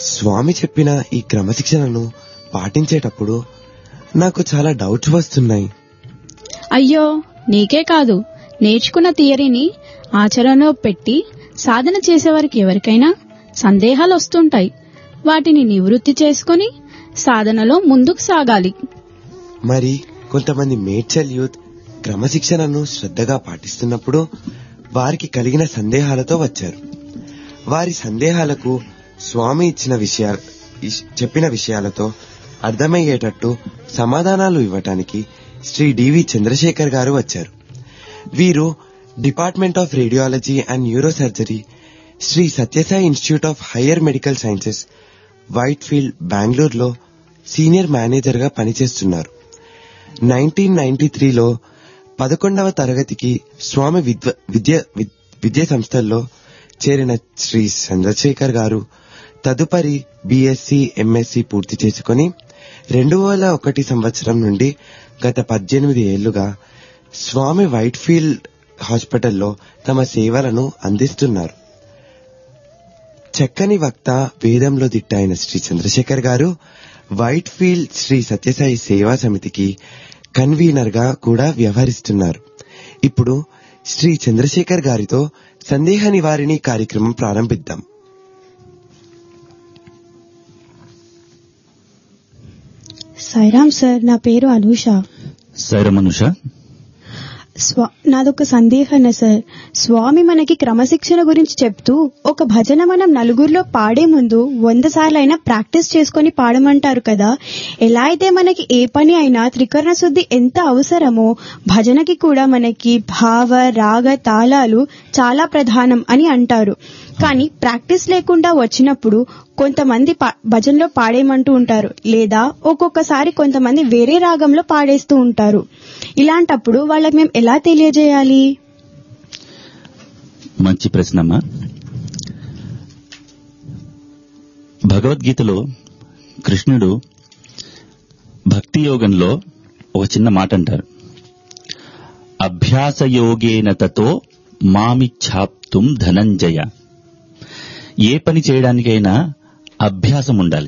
స్వామి చెప్పిన ఈ క్రమశిక్షణను పాటించేటప్పుడు నాకు చాలా డౌట్స్ వస్తున్నాయి అయ్యో నీకే కాదు నేర్చుకున్న థియరీని ఆచరణలో పెట్టి సాధన చేసేవారికి ఎవరికైనా సందేహాలు వస్తుంటాయి వాటిని నివృత్తి చేసుకొని సాధనలో ముందుకు సాగాలి మరి కొంతమంది మేడ్చల్ యూత్ క్రమశిక్షణను శ్రద్ధగా పాటిస్తున్నప్పుడు వారికి కలిగిన సందేహాలతో వచ్చారు వారి సందేహాలకు స్వామి ఇచ్చిన విషయాలు చెప్పిన విషయాలతో అర్థమయ్యేటట్టు సమాధానాలు ఇవ్వటానికి శ్రీ డివి చంద్రశేఖర్ గారు వచ్చారు వీరు department of radiology and neuro surgery Shri Sathya Sai institute of higher medical sciences whitefield బెంగళూరులో సీనియర్ మేనేజర్ గా పనిచేస్తున్నారు నైన్టీన్ నైన్టీ త్రీలో పదకొండవ తరగతికి స్వామి విద్వ విద్య విద్- విద్యా సంస్థల్లో చేరిన శ్రీ చంద్రశేఖర్ గారు తదుపరి బీఎస్సీ ఎంఎస్సీ పూర్తి చేసుకుని రెండు వేల ఒకటి సంవత్సరం నుండి గత పద్దెనిమిది ఏళ్లుగా స్వామి వైట్ ఫీల్డ్ హాస్పిటల్లో తమ సేవలను అందిస్తున్నారు చక్కని వక్త వేదంలో దిట్టైన శ్రీ చంద్రశేఖర్ గారు వైట్ ఫీల్డ్ శ్రీ సత్యసాయి సేవా సమితికి కన్వీనర్ గా కూడా వ్యవహరిస్తున్నారు ఇప్పుడు శ్రీ చంద్రశేఖర్ గారితో సందేహ నివారిణి కార్యక్రమం ప్రారంభిద్దాం సాయిరామ్ సార్ నా పేరు అనూష సైరమనుష స్వా నాదొక సందేహన సార్ స్వామి మనకి క్రమశిక్షణ గురించి చెప్తూ ఒక భజన మనం నలుగురిలో పాడే ముందు వంద సార్లైనా ప్రాక్టీస్ చేసుకొని పాడమంటారు కదా ఎలా అయితే మనకి ఏ పని అయినా త్రికరణ శుద్ధి ఎంత అవసరమో భజనకి కూడా మనకి భావ రాగ తాళాలు చాలా ప్రధానం అని అంటారు కానీ ప్రాక్టీస్ లేకుండా వచ్చినప్పుడు కొంతమంది పా- భజనలో పాడేయమంటూ ఉంటారు లేదా ఒక్కొక్కసారి కొంతమంది వేరే రాగంలో పాడేస్తూ ఉంటారు ఇలాంటప్పుడు వాళ్ళకి మేము ఎలా తెలియజేయాలి మంచి ప్రశ్నమ్మా భగవద్గీతలో కృష్ణుడు భక్తి యోగంలో ఒక చిన్న మాట అంటారు అభ్యాసయోగేన తతో మామిచ్ఛాప్తుం ధనంజయ ఏ పని చేయడానికైనా అభ్యాసం ఉండాలి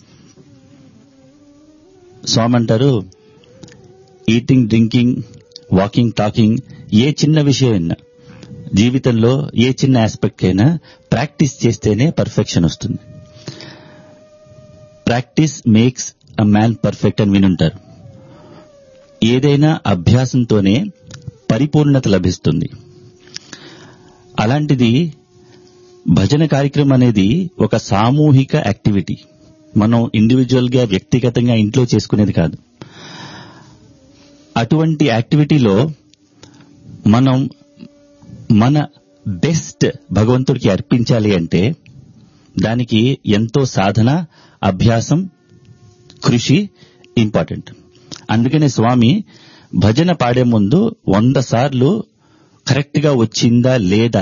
స్వామి అంటారు ఈటింగ్ డ్రింకింగ్ వాకింగ్ టాకింగ్ ఏ చిన్న విషయమైనా జీవితంలో ఏ చిన్న ఆస్పెక్ట్ అయినా ప్రాక్టీస్ చేస్తేనే పర్ఫెక్షన్ వస్తుంది practice makes a man perfect అని వినుంటారు ఏదైనా అభ్యాసంతోనే పరిపూర్ణత లభిస్తుంది అలాంటిది భజన కార్యక్రమం అనేది ఒక సామూహిక యాక్టివిటీ మనం ఇండివిజువల్ గా వ్యక్తిగతంగా ఇంట్లో చేసుకునేది కాదు అటువంటి యాక్టివిటీలో మనం మన బెస్ట్ భగవంతుడికి అర్పించాలి అంటే దానికి ఎంతో సాధన అభ్యాసం కృషి ఇంపార్టెంట్ అందుకనే స్వామి భజన పాడే ముందు వంద సార్లు కరెక్ట్ గా వచ్చిందా లేదా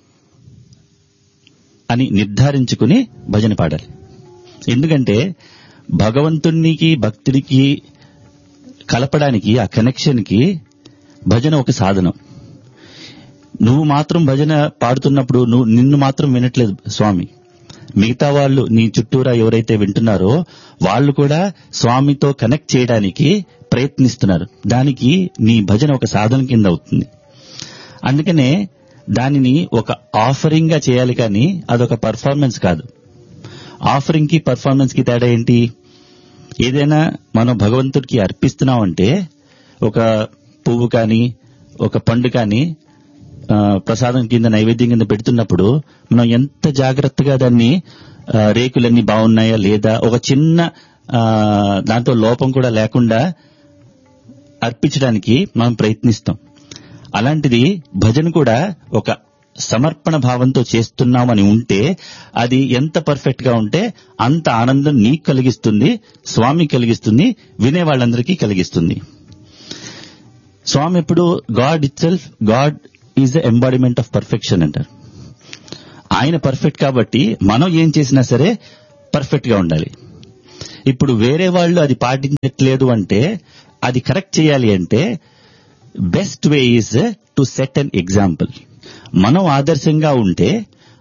అని నిర్ధారించుకుని భజన పాడాలి ఎందుకంటే భగవంతునికి భక్తుడికి కలపడానికి ఆ కనెక్షన్ కి భజన ఒక సాధనం నువ్వు మాత్రం భజన పాడుతున్నప్పుడు నువ్వు నిన్ను మాత్రం వినట్లేదు స్వామి మిగతా వాళ్ళు నీ చుట్టూరా ఎవరైతే వింటున్నారో వాళ్ళు కూడా స్వామితో కనెక్ట్ చేయడానికి ప్రయత్నిస్తున్నారు దానికి నీ భజన ఒక సాధన కింద అవుతుంది అందుకనే దానిని ఒక ఆఫరింగ్ గా చేయాలి కానీ అదొక పర్ఫార్మెన్స్ కాదు ఆఫరింగ్ కి పర్ఫార్మెన్స్ కి తేడా ఏంటి ఏదైనా మనం భగవంతుడికి అర్పిస్తున్నామంటే ఒక పువ్వు కానీ ఒక పండు కానీ ఆ, ప్రసాదం కింద నైవేద్యం కింద పెడుతున్నప్పుడు మనం ఎంత జాగ్రత్తగా దాన్ని ఆ, రేకులన్నీ బాగున్నాయా లేదా ఒక చిన్న ఆ, దాంతో లోపం కూడా లేకుండా అర్పించడానికి మనం ప్రయత్నిస్తాం అలాంటిది భజన కూడా ఒక సమర్పణ భావంతో చేస్తున్నామని ఉంటే అది ఎంత పర్ఫెక్ట్ గా ఉంటే అంత ఆనందం నీకు కలిగిస్తుంది స్వామి కలిగిస్తుంది వినే వాళ్ళందరికీ కలిగిస్తుంది స్వామి ఎప్పుడు God itself God is the embodiment of perfection అంటారు ఆయన పర్ఫెక్ట్ కాబట్టి మనం ఏం చేసినా సరే పర్ఫెక్ట్ గా ఉండాలి ఇప్పుడు వేరే వాళ్ళు అది పాటించట్లేదు అంటే అది కరెక్ట్ చేయాలి అంటే best way is to set an example మనం ఆదర్శంగా ఉంటే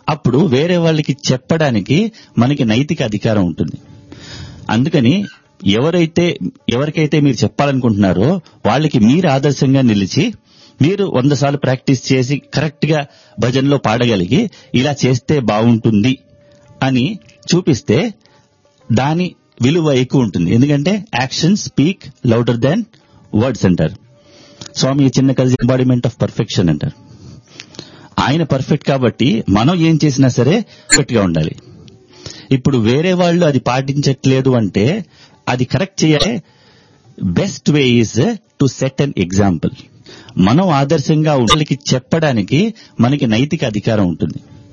అప్పుడు వేరే వాళ్ళకి చెప్పడానికి మనకి నైతిక అధికారం ఉంటుంది అందుకని ఎవరైతే ఎవరికైతే మీరు చెప్పాలనుకుంటున్నారో వాళ్ళకి మీరు ఆదర్శంగా నిలిచి మీరు వంద సార్లు ప్రాక్టీస్ చేసి కరెక్ట్ గా భజనలో పాడగలిగి ఇలా చేస్తే బాగుంటుంది అని చూపిస్తే దాని విలువ ఎక్కువ ఉంటుంది ఎందుకంటే action speak louder than words అంటారు స్వామి ఈ చిన్న కథ ఎంబాడిమెంట్ ఆఫ్ పర్ఫెక్షన్ అంటారు ఆయన పర్ఫెక్ట్ కాబట్టి మనం ఏం చేసినా సరే పర్ఫెక్ట్ గా ఉండాలి ఇప్పుడు వేరే వాళ్ళు అది పాటించట్లేదు అంటే అది కరెక్ట్ చేయాలి best way is to set an example మనం ఆదర్శంగా వాళ్ళకి చెప్పడానికి మనకి నైతిక అధికారం ఉంటుంది